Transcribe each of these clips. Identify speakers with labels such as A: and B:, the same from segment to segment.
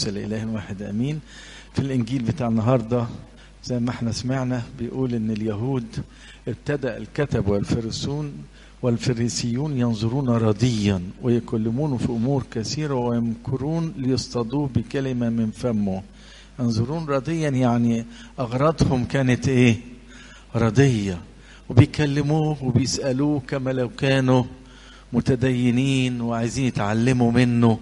A: القدس الإله واحد أمين في الإنجيل بتاع النهاردة زي ما احنا سمعنا بيقول إن اليهود ابتدأ الكتب والفرسون والفريسيون ينظرون رديا ويكلمون في أمور كثيرة ويمكرون ليصطادوه بكلمة من فمه ينظرون رديا يعني أغراضهم كانت إيه ردية وبيكلموه وبيسألوه كما لو كانوا متدينين وعايزين يتعلموا منه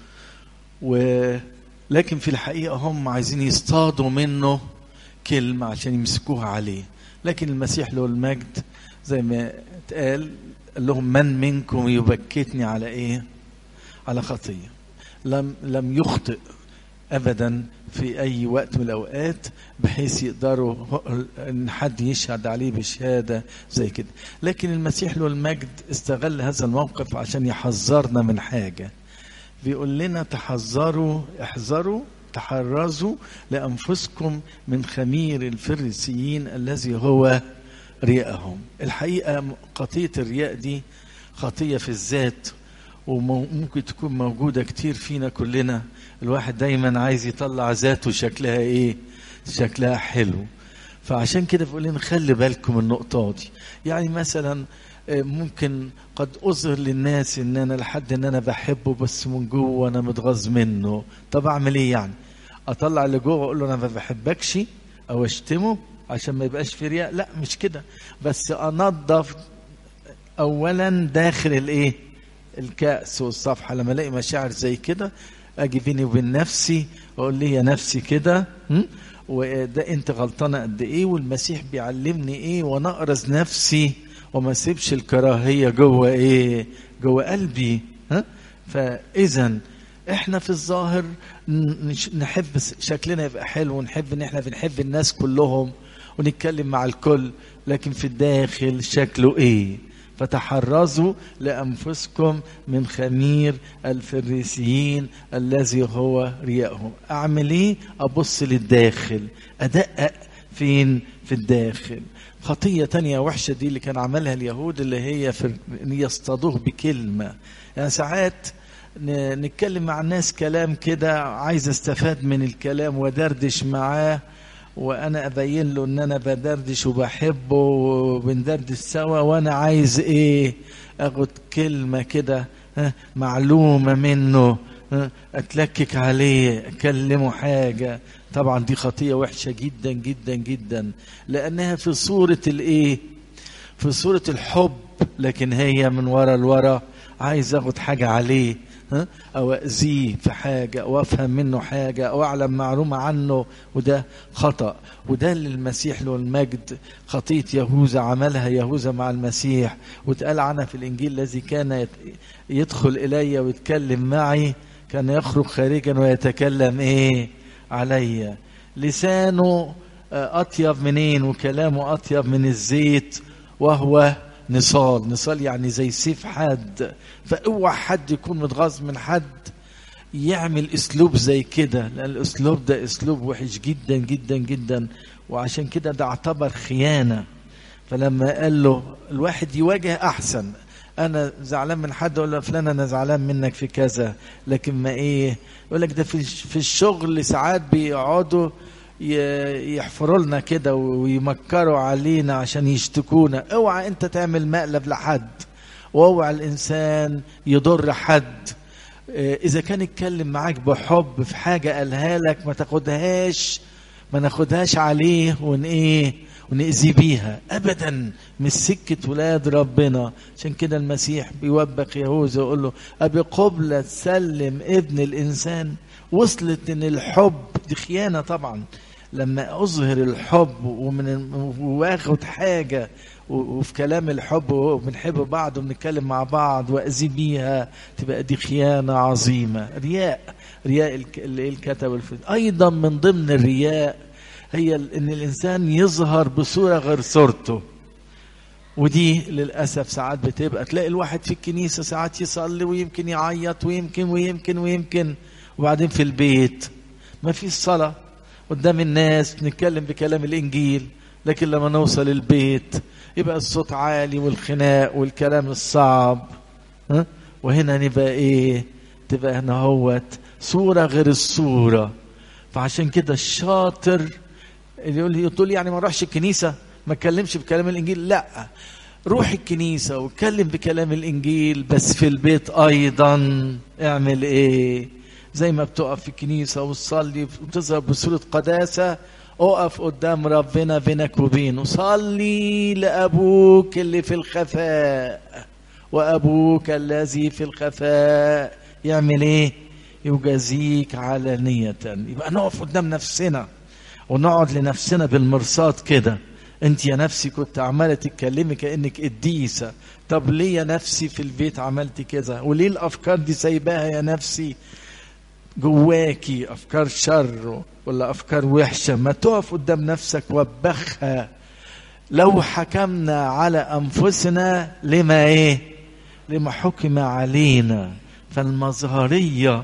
A: ولكن في الحقيقة هم عايزين يصطادوا منه كلمة عشان يمسكوها عليه لكن المسيح له المجد زي ما اتقال قال لهم من منكم يبكتني على ايه على خطية لم لم يخطئ ابدا في اي وقت من الاوقات بحيث يقدروا ان حد يشهد عليه بشهاده زي كده لكن المسيح له المجد استغل هذا الموقف عشان يحذرنا من حاجه بيقول لنا تحذروا احذروا تحرزوا لانفسكم من خمير الفريسيين الذي هو رياءهم الحقيقه خطيه الرياء دي خطيه في الذات وممكن تكون موجوده كتير فينا كلنا الواحد دايما عايز يطلع ذاته شكلها ايه شكلها حلو فعشان كده بقول لنا خلي بالكم من النقطه دي يعني مثلا ممكن قد اظهر للناس ان انا لحد ان انا بحبه بس من جوه انا متغاظ منه طب اعمل ايه يعني اطلع اللي جوه واقول له انا ما بحبكش او اشتمه عشان ما يبقاش في رياء لا مش كده بس انظف اولا داخل الايه الكأس والصفحة لما الاقي مشاعر زي كده اجي بيني وبين نفسي واقول لي يا نفسي كده وده انت غلطانه قد ايه والمسيح بيعلمني ايه وانا اقرز نفسي وما اسيبش الكراهيه جوه ايه جوه قلبي ها فاذا احنا في الظاهر نحب شكلنا يبقى حلو ونحب ان احنا بنحب الناس كلهم ونتكلم مع الكل لكن في الداخل شكله ايه فتحرزوا لانفسكم من خمير الفريسيين الذي هو رياءهم اعمل ايه ابص للداخل ادقق فين في الداخل خطية تانية وحشة دي اللي كان عملها اليهود اللي هي في ان يصطادوه بكلمة يعني ساعات نتكلم مع الناس كلام كده عايز استفاد من الكلام ودردش معاه وانا ابين له ان انا بدردش وبحبه وبندردش سوا وانا عايز ايه اخد كلمه كده معلومه منه اتلكك عليه اكلمه حاجه طبعا دي خطيه وحشه جدا جدا جدا لانها في صوره الايه في صوره الحب لكن هي من ورا لورا عايز اخد حاجه عليه او اذيه في حاجه او افهم منه حاجه او اعلم معلومه عنه وده خطا وده اللي المسيح له المجد خطيه يهوذا عملها يهوذا مع المسيح واتقال عنها في الانجيل الذي كان يدخل الي ويتكلم معي كان يخرج خارجا ويتكلم ايه علي لسانه اطيب منين وكلامه اطيب من الزيت وهو نصال نصال يعني زي سيف حاد فاوعى حد يكون متغاظ من حد يعمل اسلوب زي كده لان الاسلوب ده اسلوب وحش جدا جدا جدا وعشان كده ده اعتبر خيانه فلما قال له الواحد يواجه احسن انا زعلان من حد اقول له فلان انا زعلان منك في كذا لكن ما ايه يقول لك ده في في الشغل ساعات بيقعدوا يحفروا لنا كده ويمكروا علينا عشان يشتكونا اوعى انت تعمل مقلب لحد واوعى الانسان يضر حد اذا كان يتكلم معاك بحب في حاجه قالها لك ما تاخدهاش ما ناخدهاش عليه ون ايه ونأذي بيها ابدا مش سكه ولاد ربنا عشان كده المسيح بيوبخ يهوذا ويقول له ابي قبلة تسلم ابن الانسان وصلت ان الحب دي خيانه طبعا لما اظهر الحب ومن واخد حاجه وفي كلام الحب وبنحب بعض وبنتكلم مع بعض واذي بيها تبقى دي خيانه عظيمه رياء رياء اللي الكتب والفيد ايضا من ضمن الرياء هي ان الانسان يظهر بصوره غير صورته ودي للاسف ساعات بتبقى تلاقي الواحد في الكنيسه ساعات يصلي ويمكن يعيط ويمكن ويمكن ويمكن وبعدين في البيت ما فيش صلاه قدام الناس نتكلم بكلام الانجيل لكن لما نوصل البيت يبقى الصوت عالي والخناق والكلام الصعب ها وهنا نبقى ايه تبقى هنا هوت صورة غير الصورة فعشان كده الشاطر اللي يقول لي تقول لي يعني ما اروحش الكنيسة ما اتكلمش بكلام الانجيل لا روح الكنيسة واتكلم بكلام الانجيل بس في البيت ايضا اعمل ايه زي ما بتقف في الكنيسة وتصلي وتظهر بصورة قداسة اقف قدام ربنا بينك وبينه صلي لأبوك اللي في الخفاء وأبوك الذي في الخفاء يعمل ايه يجازيك علانية يبقى نقف قدام نفسنا ونقعد لنفسنا بالمرصاد كده انت يا نفسي كنت عمالة تتكلمي كأنك قديسة طب ليه يا نفسي في البيت عملت كذا وليه الأفكار دي سايباها يا نفسي جواكي أفكار شر ولا أفكار وحشة ما تقف قدام نفسك وبخها لو حكمنا على أنفسنا لما إيه لما حكم علينا فالمظهرية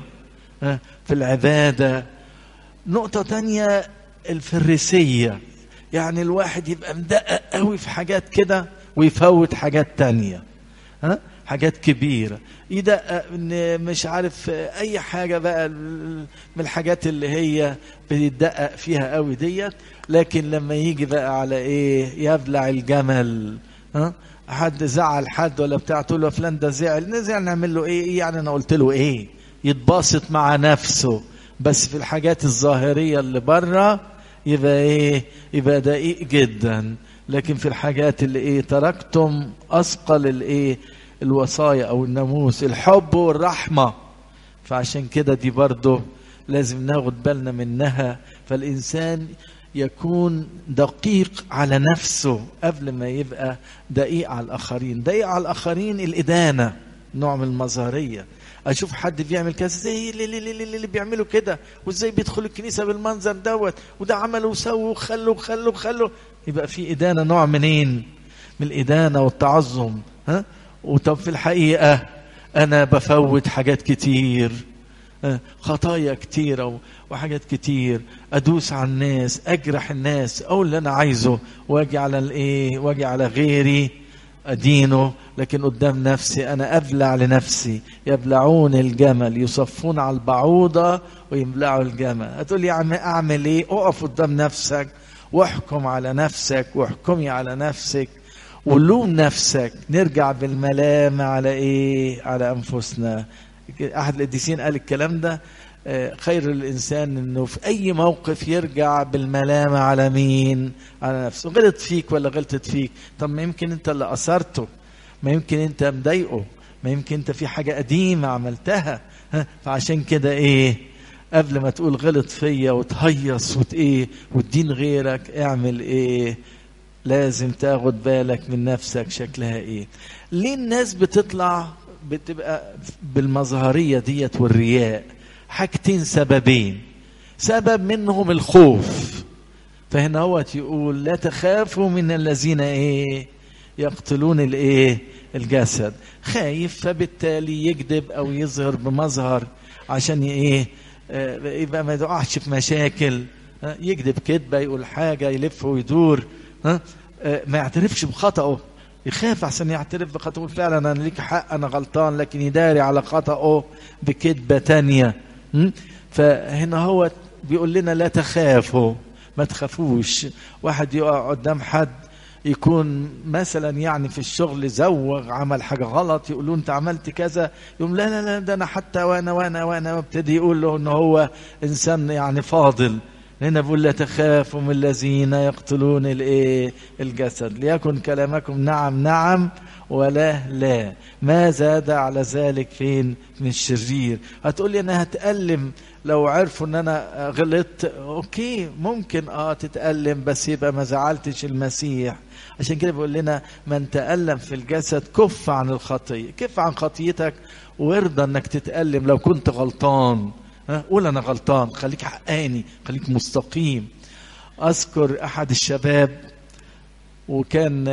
A: في العبادة نقطة تانية الفريسية يعني الواحد يبقى مدقق قوي في حاجات كده ويفوت حاجات تانية ها حاجات كبيرة يدقق ان مش عارف اي حاجة بقى من الحاجات اللي هي بيدقق فيها قوي ديت لكن لما يجي بقى على ايه يبلع الجمل ها حد زعل حد ولا بتاع تقول له فلان ده زعل نزعل نعمل له ايه يعني انا قلت له ايه يتباسط مع نفسه بس في الحاجات الظاهرية اللي بره يبقى ايه يبقى دقيق جدا لكن في الحاجات اللي ايه تركتم اثقل الايه الوصايا او الناموس الحب والرحمة فعشان كده دي برضه لازم ناخد بالنا منها فالانسان يكون دقيق على نفسه قبل ما يبقى دقيق على الاخرين دقيق على الاخرين الادانه نوع من المظهريه اشوف حد بيعمل كذا زي اللي, اللي, اللي, اللي بيعملوا كده وازاي بيدخلوا الكنيسه بالمنظر دوت وده عملوا وسووا وخلوا وخلوا وخلوا يبقى في ادانه نوع منين من الادانه والتعظم ها وطب في الحقيقه انا بفوت حاجات كتير خطايا كتيرة وحاجات كتير أدوس على الناس أجرح الناس أقول اللي أنا عايزه وأجي على الإيه وأجي على غيري أدينه لكن قدام نفسي أنا أبلع لنفسي يبلعون الجمل يصفون على البعوضة ويبلعوا الجمل هتقول يا عم أعمل إيه أقف قدام نفسك واحكم على نفسك واحكمي على نفسك ولوم نفسك نرجع بالملام على إيه على أنفسنا احد القديسين قال الكلام ده خير الانسان انه في اي موقف يرجع بالملامه على مين على نفسه غلط فيك ولا غلطت فيك طب ما يمكن انت اللي اثرته ما يمكن انت مضايقه ما يمكن انت في حاجه قديمه عملتها فعشان كده ايه قبل ما تقول غلط فيا وتهيص وت ايه وتدين غيرك اعمل ايه لازم تاخد بالك من نفسك شكلها ايه ليه الناس بتطلع بتبقى بالمظهرية ديت والرياء حاجتين سببين سبب منهم الخوف فهنا هو يقول لا تخافوا من الذين ايه يقتلون الايه الجسد خايف فبالتالي يكذب او يظهر بمظهر عشان ايه يبقى ما يقعش في مشاكل يكذب كذبه يقول حاجه يلف ويدور ها ما يعترفش بخطأه يخاف عشان يعترف بخطأه فعلا انا ليك حق انا غلطان لكن يداري على خطأه بكذبة تانية فهنا هو بيقول لنا لا تخافوا ما تخافوش واحد يقع قدام حد يكون مثلا يعني في الشغل زوغ عمل حاجه غلط يقولوا انت عملت كذا يقول لا لا لا ده انا حتى وانا وانا وانا ابتدي يقول له ان هو انسان يعني فاضل هنا بيقول لا تخافوا من الذين يقتلون الايه الجسد ليكن كلامكم نعم نعم ولا لا ما زاد على ذلك فين من الشرير هتقول لي انا هتألم لو عرفوا ان انا غلطت اوكي ممكن اه تتألم بس يبقى ما زعلتش المسيح عشان كده بيقول لنا من تألم في الجسد كف عن الخطية كف عن خطيتك وارضى انك تتألم لو كنت غلطان ها قول انا غلطان خليك حقاني خليك مستقيم اذكر احد الشباب وكان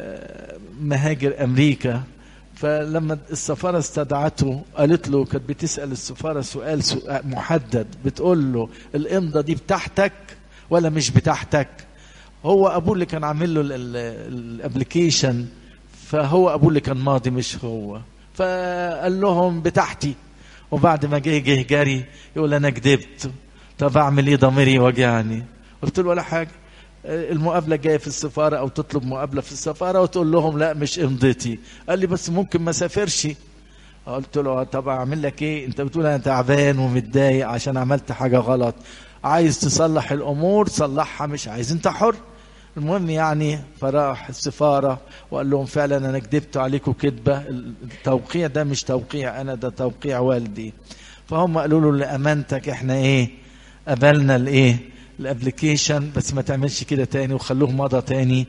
A: مهاجر امريكا فلما السفاره استدعته قالت له كانت بتسال السفاره سؤال, سؤال محدد بتقول له الامضه دي بتاعتك ولا مش بتاعتك هو ابوه اللي كان عامل له الابلكيشن فهو ابوه اللي كان ماضي مش هو فقال لهم بتاعتي وبعد ما جه جه جري يقول انا كدبت طب اعمل ايه ضميري وجعني قلت له ولا حاجه المقابلة جاية في السفارة أو تطلب مقابلة في السفارة وتقول لهم لا مش امضتي قال لي بس ممكن ما سافرش قلت له طب أعمل لك إيه أنت بتقول أنا تعبان ومتضايق عشان عملت حاجة غلط عايز تصلح الأمور صلحها مش عايز أنت حر المهم يعني فراح السفارة وقال لهم فعلا أنا كدبت عليكم كذبة التوقيع ده مش توقيع أنا ده توقيع والدي فهم قالوا له لأمانتك إحنا إيه قبلنا الإيه الابلكيشن بس ما تعملش كده تاني وخلوه مضى تاني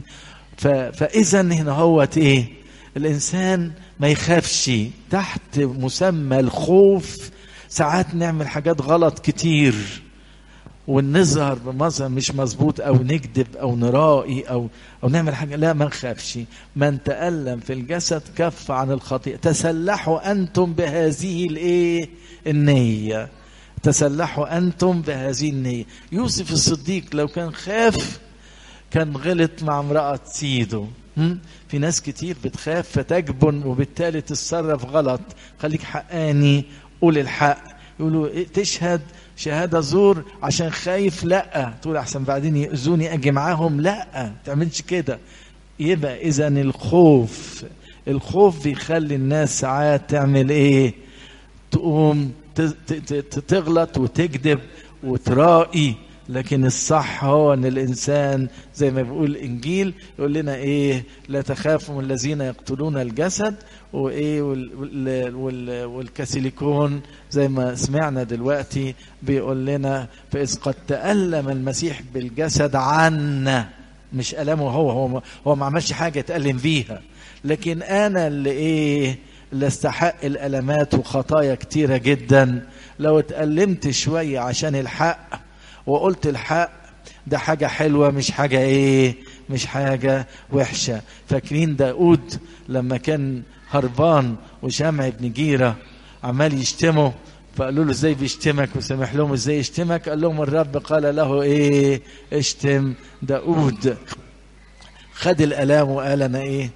A: فاذا هنا هوت ايه الانسان ما يخافش تحت مسمى الخوف ساعات نعمل حاجات غلط كتير ونظهر بمظهر مش مظبوط او نكذب او نرائي او او نعمل حاجه لا ما نخافش من تالم في الجسد كف عن الخطيئه تسلحوا انتم بهذه الايه النيه تسلحوا أنتم بهذه النية يوسف الصديق لو كان خاف كان غلط مع امرأة سيده في ناس كتير بتخاف فتجبن وبالتالي تتصرف غلط خليك حقاني قول الحق يقولوا إيه تشهد شهادة زور عشان خايف لا تقول أحسن بعدين يأذوني أجي معاهم لا تعملش كده يبقى إذا الخوف الخوف بيخلي الناس ساعات تعمل إيه تقوم تغلط وتكذب وترائي لكن الصح هو ان الانسان زي ما بيقول الانجيل يقول لنا ايه لا تخافوا من الذين يقتلون الجسد وايه وال وال والكاسيليكون زي ما سمعنا دلوقتي بيقول لنا فاذ قد تالم المسيح بالجسد عنا مش المه هو هو هو ما عملش حاجه يتالم بيها لكن انا اللي ايه اللي استحق الألمات وخطايا كتيرة جدا لو اتألمت شوية عشان الحق وقلت الحق ده حاجة حلوة مش حاجة ايه مش حاجة وحشة فاكرين داود لما كان هربان وشمع بن جيرة عمال يشتمه فقالوا له ازاي بيشتمك وسامح لهم ازاي يشتمك قال لهم الرب قال له ايه اشتم داود خد الالام وقال انا ايه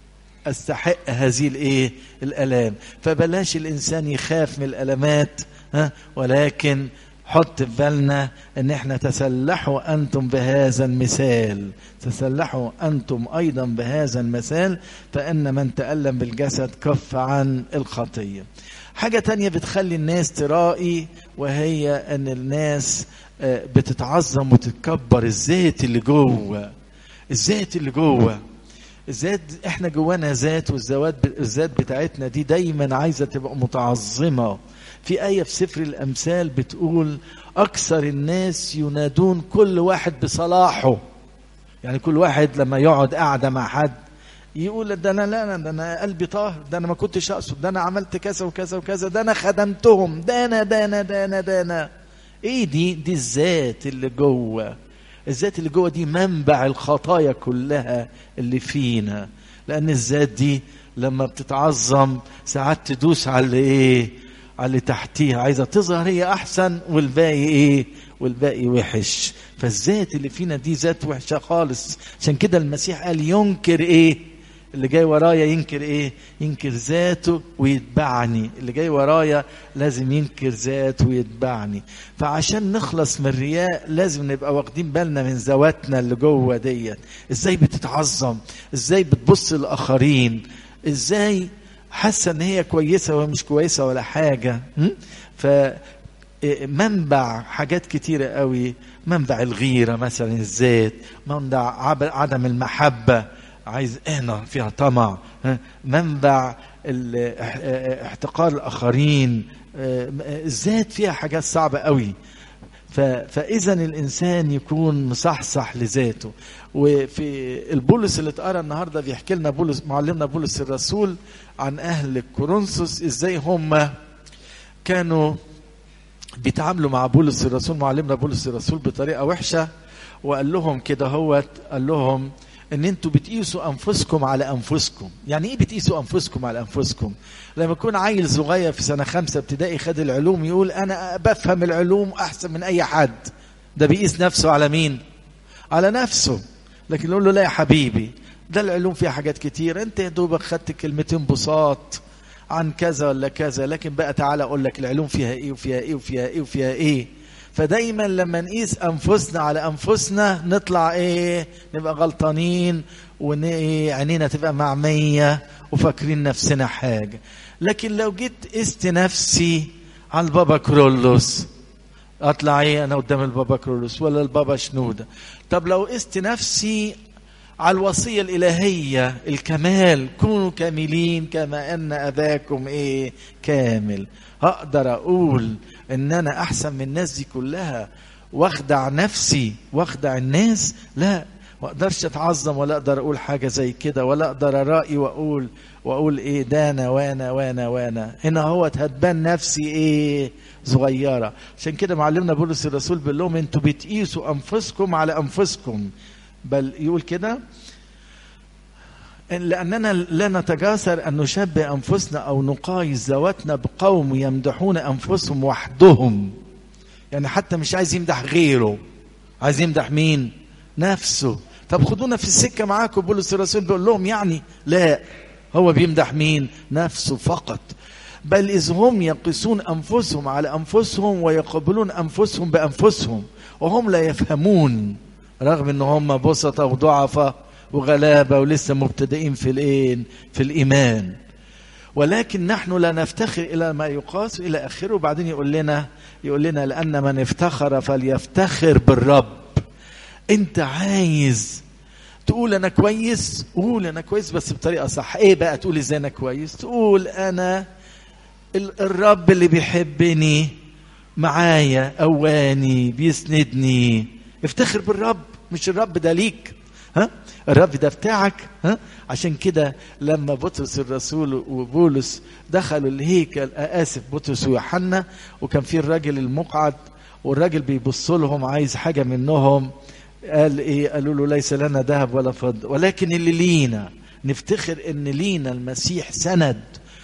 A: استحق هذه الايه الالام فبلاش الانسان يخاف من الالمات ها ولكن حط في بالنا ان احنا تسلحوا انتم بهذا المثال تسلحوا انتم ايضا بهذا المثال فان من تالم بالجسد كف عن الخطيه حاجه تانية بتخلي الناس ترائي وهي ان الناس بتتعظم وتتكبر الذات اللي جوه الذات اللي جوه الذات احنا جوانا ذات والذوات الذات بتاعتنا دي دايما عايزه تبقى متعظمه في ايه في سفر الامثال بتقول اكثر الناس ينادون كل واحد بصلاحه يعني كل واحد لما يقعد قاعده مع حد يقول ده انا لا ده انا قلبي طاهر ده انا ما كنتش اقصد ده انا عملت كذا وكذا وكذا ده انا خدمتهم ده انا ده انا ده انا ده انا ايه دي دي الذات اللي جوه الذات اللي جوه دي منبع الخطايا كلها اللي فينا لان الذات دي لما بتتعظم ساعات تدوس على اللي ايه على اللي تحتيها عايزه تظهر هي احسن والباقي ايه والباقي وحش فالذات اللي فينا دي ذات وحشه خالص عشان كده المسيح قال ينكر ايه اللي جاي ورايا ينكر ايه ينكر ذاته ويتبعني اللي جاي ورايا لازم ينكر ذاته ويتبعني فعشان نخلص من الرياء لازم نبقى واخدين بالنا من ذواتنا اللي جوه ديت ازاي بتتعظم ازاي بتبص للاخرين ازاي حاسه ان هي كويسه وهي مش كويسه ولا حاجه ف منبع حاجات كتيرة قوي منبع الغيرة مثلا الذات منبع عدم المحبة عايز انا فيها طمع منبع احتقار الاخرين الذات فيها حاجات صعبه قوي فاذا الانسان يكون مصحصح لذاته وفي البولس اللي اتقرا النهارده بيحكي لنا بولس معلمنا بولس الرسول عن اهل كورنثوس ازاي هم كانوا بيتعاملوا مع بولس الرسول معلمنا بولس الرسول بطريقه وحشه وقال لهم كده هوت قال لهم ان انتوا بتقيسوا انفسكم على انفسكم يعني ايه بتقيسوا انفسكم على انفسكم لما يكون عيل صغير في سنه خمسة ابتدائي خد العلوم يقول انا بفهم العلوم احسن من اي حد ده بيقيس نفسه على مين على نفسه لكن يقول له لا يا حبيبي ده العلوم فيها حاجات كتير انت يا دوبك خدت كلمتين بساط عن كذا ولا كذا لكن بقى تعالى اقول لك العلوم فيها ايه وفيها ايه وفيها ايه وفيها ايه فدايما لما نقيس انفسنا على انفسنا نطلع ايه نبقى غلطانين وعينينا تبقى معميه وفاكرين نفسنا حاجه لكن لو جيت قست نفسي على البابا كرولوس اطلع ايه انا قدام البابا كرولوس ولا البابا شنوده طب لو قست نفسي على الوصيه الالهيه الكمال كونوا كاملين كما ان اباكم ايه كامل هقدر اقول ان انا احسن من الناس دي كلها واخدع نفسي واخدع الناس لا ما اقدرش اتعظم ولا اقدر اقول حاجه زي كده ولا اقدر ارائي واقول واقول ايه ده انا وانا وانا وانا هنا هو هتبان نفسي ايه صغيره عشان كده معلمنا بولس الرسول بيقول لهم انتوا بتقيسوا انفسكم على انفسكم بل يقول كده لأننا لا نتجاسر أن نشبه أنفسنا أو نقايس ذواتنا بقوم يمدحون أنفسهم وحدهم يعني حتى مش عايز يمدح غيره عايز يمدح مين نفسه طب خدونا في السكة معاكم بولس الرسول بيقول لهم يعني لا هو بيمدح مين نفسه فقط بل إذ هم يقيسون أنفسهم على أنفسهم ويقبلون أنفسهم بأنفسهم وهم لا يفهمون رغم ان هم بسطة وضعفة وغلابة ولسه مبتدئين في الايه في الايمان ولكن نحن لا نفتخر الى ما يقاس الى اخره وبعدين يقول لنا يقول لنا لان من افتخر فليفتخر بالرب انت عايز تقول انا كويس قول انا كويس بس بطريقه صح ايه بقى تقول ازاي انا كويس تقول انا الرب اللي بيحبني معايا قواني بيسندني افتخر بالرب مش الرب ده ليك ها الرب ده بتاعك ها عشان كده لما بطرس الرسول وبولس دخلوا الهيكل اسف بطرس ويوحنا وكان في الراجل المقعد والراجل بيبص لهم عايز حاجه منهم قال ايه قالوا له ليس لنا ذهب ولا فضه ولكن اللي لينا نفتخر ان لينا المسيح سند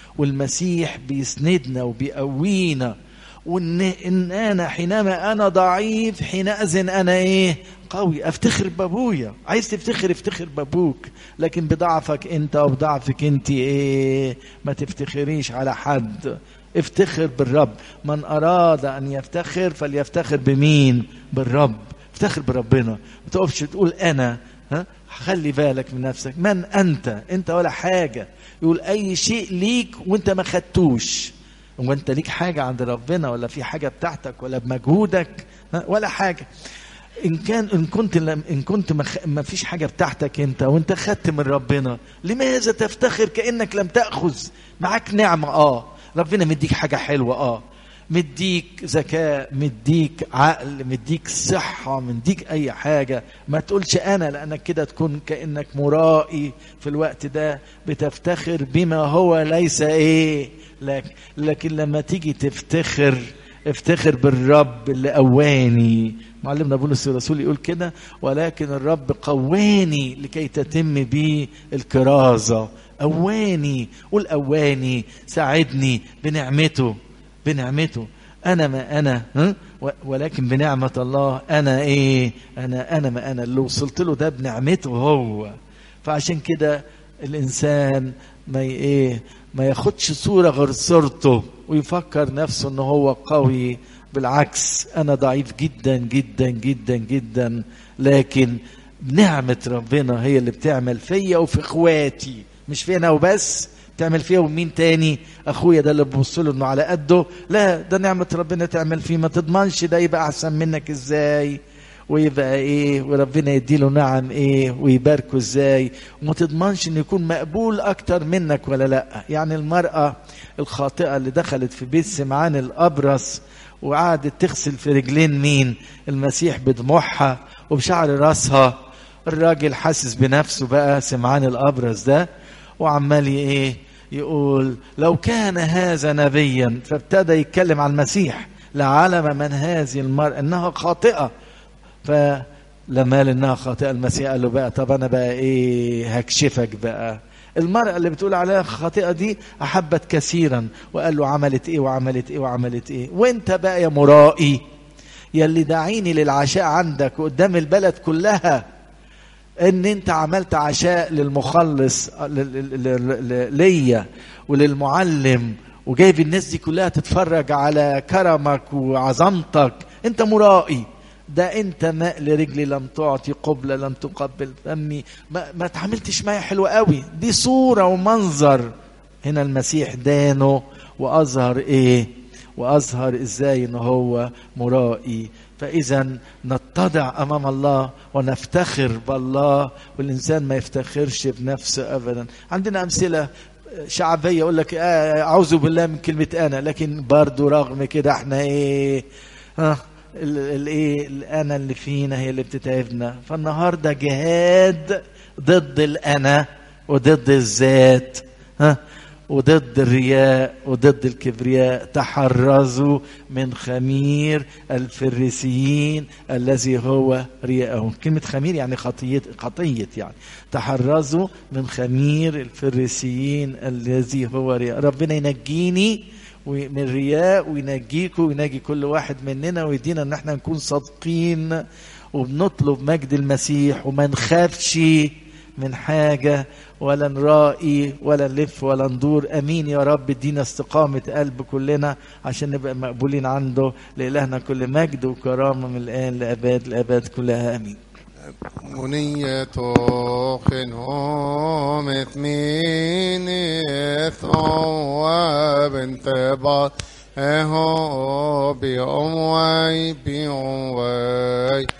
A: والمسيح بيسندنا وبيقوينا وان ان انا حينما انا ضعيف حينئذ انا ايه قوي افتخر بابويا عايز تفتخر افتخر بابوك لكن بضعفك انت وبضعفك انت ايه ما تفتخريش على حد افتخر بالرب من اراد ان يفتخر فليفتخر بمين بالرب افتخر بربنا ما تقفش تقول انا ها خلي بالك من نفسك من انت انت ولا حاجه يقول اي شيء ليك وانت ما خدتوش هو انت ليك حاجة عند ربنا ولا في حاجة بتاعتك ولا بمجهودك ولا حاجة ان كان ان كنت ان كنت ما فيش حاجه بتاعتك انت وانت خدت من ربنا لماذا تفتخر كانك لم تاخذ معاك نعمه اه ربنا مديك حاجه حلوه اه مديك ذكاء مديك عقل مديك صحة مديك أي حاجة ما تقولش أنا لأنك كده تكون كأنك مرائي في الوقت ده بتفتخر بما هو ليس إيه لك لكن لما تيجي تفتخر افتخر بالرب اللي قواني معلمنا بولس الرسول يقول كده ولكن الرب قواني لكي تتم بي الكرازة قواني قول قواني ساعدني بنعمته بنعمته انا ما انا ها؟ ولكن بنعمه الله انا ايه انا انا ما انا اللي وصلت له ده بنعمته هو فعشان كده الانسان ما ايه ما ياخدش صوره غير صورته ويفكر نفسه ان هو قوي بالعكس انا ضعيف جدا جدا جدا جدا لكن نعمه ربنا هي اللي بتعمل فيا وفي اخواتي مش فينا وبس تعمل فيها ومين تاني اخويا ده اللي ببص له انه على قده لا ده نعمه ربنا تعمل فيه ما تضمنش ده يبقى احسن منك ازاي ويبقى ايه وربنا يديله نعم ايه ويباركه ازاي وما تضمنش انه يكون مقبول اكتر منك ولا لا يعني المراه الخاطئه اللي دخلت في بيت سمعان الابرص وقعدت تغسل في رجلين مين المسيح بدموعها وبشعر راسها الراجل حاسس بنفسه بقى سمعان الابرص ده وعمال ايه يقول لو كان هذا نبيا فابتدى يتكلم عن المسيح لعلم من هذه المرأة انها خاطئة فلما قال انها خاطئة المسيح قال له بقى طب انا بقى ايه هكشفك بقى المرأة اللي بتقول عليها خاطئة دي أحبت كثيرا وقال له عملت إيه وعملت إيه وعملت إيه وأنت بقى يا مرائي يلي داعيني للعشاء عندك قدام البلد كلها ان انت عملت عشاء للمخلص ليا وللمعلم وجايب الناس دي كلها تتفرج على كرمك وعظمتك انت مرائي ده انت ماء لرجلي لم تعطي قبلة لم تقبل فمي ما, ما تعاملتش معايا حلو قوي دي صورة ومنظر هنا المسيح دانه واظهر ايه واظهر ازاي ان هو مرائي فاذا نتضع امام الله ونفتخر بالله والانسان ما يفتخرش بنفسه ابدا عندنا امثله شعبيه يقول لك آه اعوذ بالله من كلمه انا لكن برضو رغم كده احنا ايه ها الايه الانا اللي فينا هي اللي بتتعبنا فالنهارده جهاد ضد الانا وضد الذات ها وضد الرياء وضد الكبرياء تحرزوا من خمير الفريسيين الذي هو رياءهم كلمة خمير يعني خطية خطية يعني تحرزوا من خمير الفريسيين الذي هو رياء ربنا ينجيني من رياء وينجيكم وينجي كل واحد مننا ويدينا ان احنا نكون صادقين وبنطلب مجد المسيح وما نخافش من حاجة ولا نرائي ولا نلف ولا ندور امين يا رب ادينا استقامة قلب كلنا عشان نبقى مقبولين عنده لإلهنا كل مجد وكرامة من الآن لأباد الأباد كلها امين
B: منية خنهم اثمين ثواب انتباه اهو بأموي بأموي